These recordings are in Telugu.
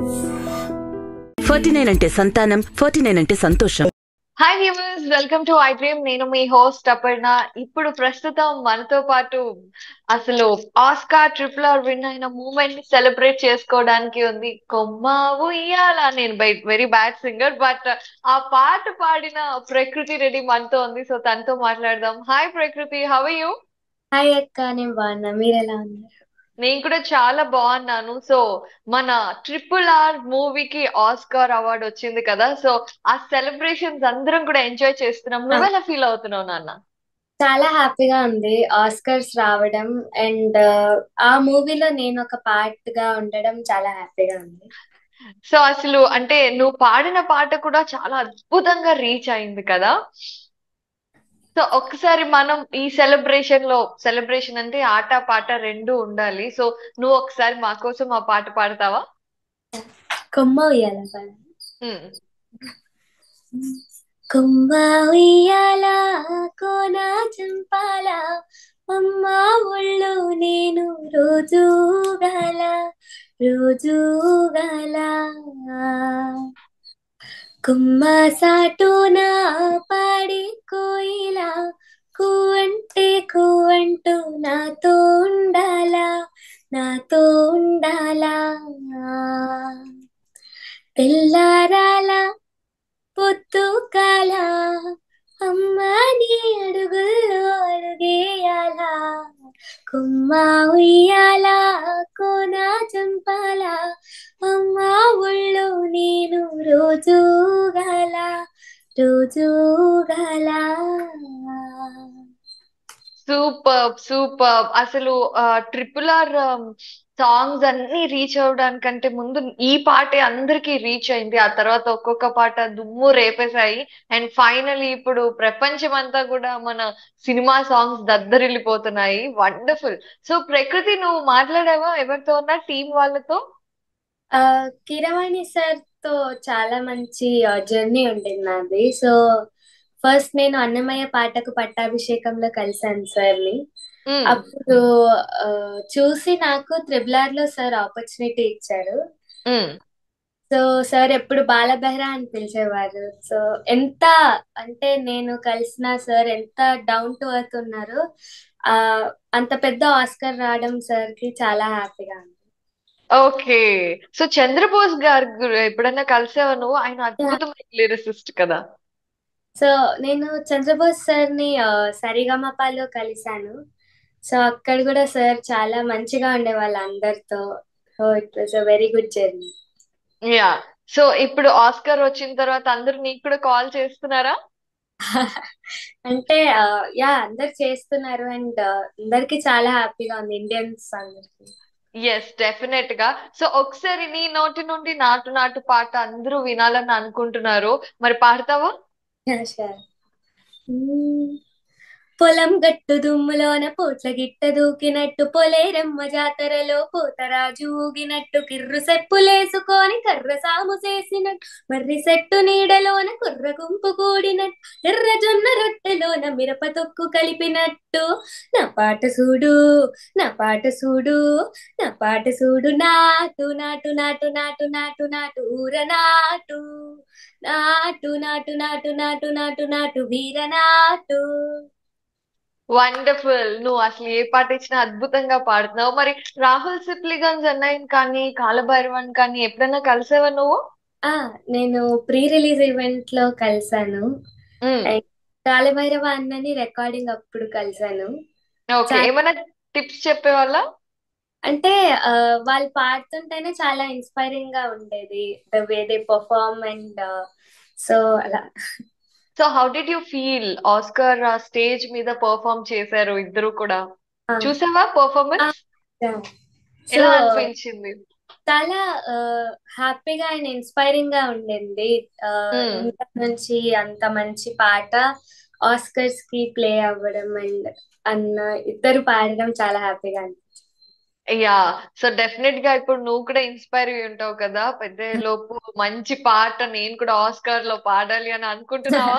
ఫార్టీ నైన్ అంటే సంతానం ఫార్టీ నైన్ అంటే సంతోషం hi viewers welcome to I dream నేను మీ హోస్ట్ అపర్ణ ఇప్పుడు ప్రస్తుతం మనతో పాటు అసలు ఆస్కార్ ట్రిపుల్ ఆర్ విన్ అయిన మూమెంట్ ని సెలబ్రేట్ చేసుకోవడానికి ఉంది కొమ్మ ఉయ్యాల నేను వెరీ బ్యాడ్ సింగర్ బట్ ఆ పాట పాడిన ప్రకృతి రెడ్డి మనతో ఉంది సో తనతో మాట్లాడదాం హాయ్ ప్రకృతి హవ్ యూ హాయ్ అక్క నేను బాగున్నా మీరు ఎలా ఉన్నారు నేను కూడా చాలా బాగున్నాను సో మన ట్రిపుల్ ఆర్ మూవీకి ఆస్కార్ అవార్డు వచ్చింది కదా సో ఆ సెలబ్రేషన్స్ అందరం కూడా ఎంజాయ్ చేస్తున్నాం నువ్వు ఎలా ఫీల్ అవుతున్నావు నాన్న చాలా హ్యాపీగా ఉంది ఆస్కర్స్ రావడం అండ్ ఆ మూవీలో నేను ఒక పార్ట్ గా ఉండడం చాలా హ్యాపీగా ఉంది సో అసలు అంటే నువ్వు పాడిన పాట కూడా చాలా అద్భుతంగా రీచ్ అయింది కదా సో ఒక్కసారి మనం ఈ సెలబ్రేషన్ లో సెలబ్రేషన్ అంటే ఆట పాట రెండు ఉండాలి సో నువ్వు ఒకసారి మా కోసం ఆ పాట పాడతావా కొమ్మ ఉయ్యాల పాడు. ఉమ్. కొమ్మ ఉయ్యాల కోన చంపాల అమ్మ ఒళ్ళు నేను రోజు గల రోజు గల కుమ్మ సాటున పాడి కోయిలా కూవంటే కూవంటూ నాతో ఉండాలా నాతో ఉండాలా తెల్లారాల పొత్తు కాల అమ్మ నీ అడుగుల్లో అడుగేయాలా కుమ్మ ఉయ్యాల కోన చంపాల అమ్మ ఒళ్ళు నేను రోజు గల రోజు గల సూపర్ సూపర్ అసలు ట్రిపుల్ ఆర్ సాంగ్స్ అన్ని రీచ్ అవడానికంటే ముందు ఈ పాటే అందరికీ రీచ్ అయింది ఆ తర్వాత ఒక్కొక్క పాట దుమ్ము రేపేశాయి అండ్ ఫైనలీ ఇప్పుడు ప్రపంచం అంతా కూడా మన సినిమా సాంగ్స్ దద్దరిల్లిపోతున్నాయి వండర్ఫుల్ సో ప్రకృతి నువ్వు మాట్లాడావా ఎవరితో ఉన్నా టీం వాళ్ళతో ఆ, కిరవాణి సార్ తో చాలా మంచి జర్నీ ఉండింది నాది సో ఫస్ట్ నేను అన్నమయ్య పాటకు పట్టాభిషేకంలో కలిశాను సార్ ని ఉమ్, అప్పుడు ఆ, చూసి నాకు త్రిబుల్ ఆర్ లో సార్ ఆపర్చునిటీ ఇచ్చారు ఉమ్, సో సార్ ఎప్పుడు బాలబెహ్రా అని పిలిచేవారు సో ఎంత అంటే నేను కలిసిన సార్ ఎంత డౌన్ టు ఎర్త్ ఉన్నారు ఆ అంత పెద్ద ఆస్కర్ రావడం సార్ కి చాలా హ్యాపీగా ఉంది ఓకే సో చంద్రబోస్ గారు గు- ఎప్పుడైనా కలిసావా నువ్వు ఆయన అద్భుతమైన లిరిసిస్ట్ కదా సో నేను చంద్రబోస్ సార్ ని ఆ, సరిగమపలో కలిశాను సో అక్కడ కూడా సార్ చాలా మంచిగా ఉండేవాళ్ళు అందరితో so it was a very good journey yeah so ఇప్పుడు ఆస్కార్ వచ్చిన తర్వాత అందరూ నీకు కూడా కాల్ చేస్తున్నారా అంటే ఆ, యా అందరు చేస్తున్నారు అండ్ అందరికి చాలా హ్యాపీగా ఉంది ఇండియన్స్ అందరికి ఎస్ డెఫినెట్ గా సో ఒకసారి నీ నోటి నుండి నాటు నాటు పాట అందరూ వినాలని అనుకుంటున్నారు మరి పాడతావా Sure. మ్మ్. పొలం గట్టు దుమ్ములోన పోట్ల గిట్ట దూకినట్టు పొలేరమ్మ జాతరలో పోతరాజు ఊగినట్టు కిర్రు సెప్పులేసుకొని కర్ర సాము చేసినట్టు మర్రి సెట్టు నీడలోన కుర్ర గుంపు కూడినట్టు ఎర్ర జొన్న రొట్టెలోన మిరప తొక్కు కలిపినట్టు నా పాట చూడు నా పాట చూడు నా పాట చూడు నాటు నాటు నాటు నాటు నాటు నాటు ఊర నాటు నాటు నాటు నాటు నాటు నాటు నాటు వీర నాటు వండర్ఫుల్ నువ్వు అసలు ఏ పాట ఇచ్చినా అద్భుతంగా పాడుతున్నావు మరి రాహుల్ సిప్లిగంజ్ అన్నయ్యని కానీ కాలభైరవన్ కానీ ఎప్పుడైనా కలిసావా నువ్వు ఆ నేను ప్రీ రిలీజ్ ఈవెంట్ లో కలిసాను ఉమ్, కాలభైరవ అన్నని రికార్డింగ్ అప్పుడు కలిసాను ఓకే చాలా ఏమైనా టిప్స్ చెప్పేవాళ్ళ అంటే ఆ, వాళ్ళు పాడుతుంటేనే చాలా ఇన్స్పైరింగ్ గా ఉండేది the way they perform and so అలా so how did you feel Oscar stage మీద పర్ఫామ్ చేశారు ఇద్దరు కూడా ఆ, చూసావా ఆ, పర్ఫార్మెన్స్ సో ఎలా అనిపించింది చాలా హ్యాపీగా అండ్ ఇన్స్పైరింగ్ గా ఉండింది ఆ, ఉమ్. ఇంత నుంచి అంత మంచి పాట ఆస్కర్స్ కి ప్లే అవ్వడం అండ్ అన్న ఇద్దరు పాడడం చాలా హ్యాపీగా అనిపించింది యా సో డెఫినెట్ గా ఇప్పుడు నువ్వు కూడా ఇన్స్పైర్ అయి ఉంటావు కదా పెద్ద లోపు మంచి పాట నేను కూడా ఆస్కార్ లో పాడాలి అని అనుకుంటున్నావా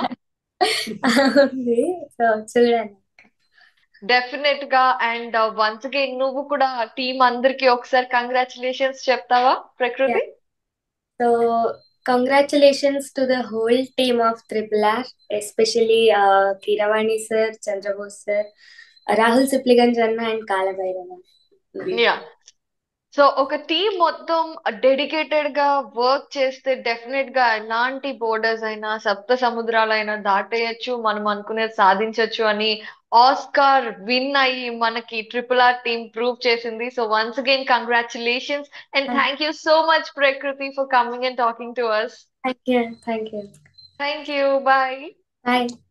ఉంది సో చూడండి డెఫినెట్ గా అండ్ వన్స్ అగైన్ నువ్వు కూడా టీం అందరికి ఒకసారి కంగ్రాచులేషన్స్ చెప్తావా Prakriti so congratulations to the whole team of triple R especially Keeravani sir Chandrabose sir Rahul Sipligunj అన్న అండ్ కాలభైరవ యా సో ఒక టీం మొత్తం డెడికేటెడ్ గా వర్క్ చేస్తే డెఫినెట్ గా ఎలాంటి బోర్డర్స్ అయినా సప్త సముద్రాలైనా దాటేయచ్చు మనం అనుకునేది సాధించవచ్చు అని ఆస్కార్ విన్ అయ్యి మనకి ట్రిపుల్ ఆర్ టీమ్ ప్రూవ్ చేసింది so once again congratulations and thank you so much Prakriti for coming and talking to us thank you thank you thank you bye bye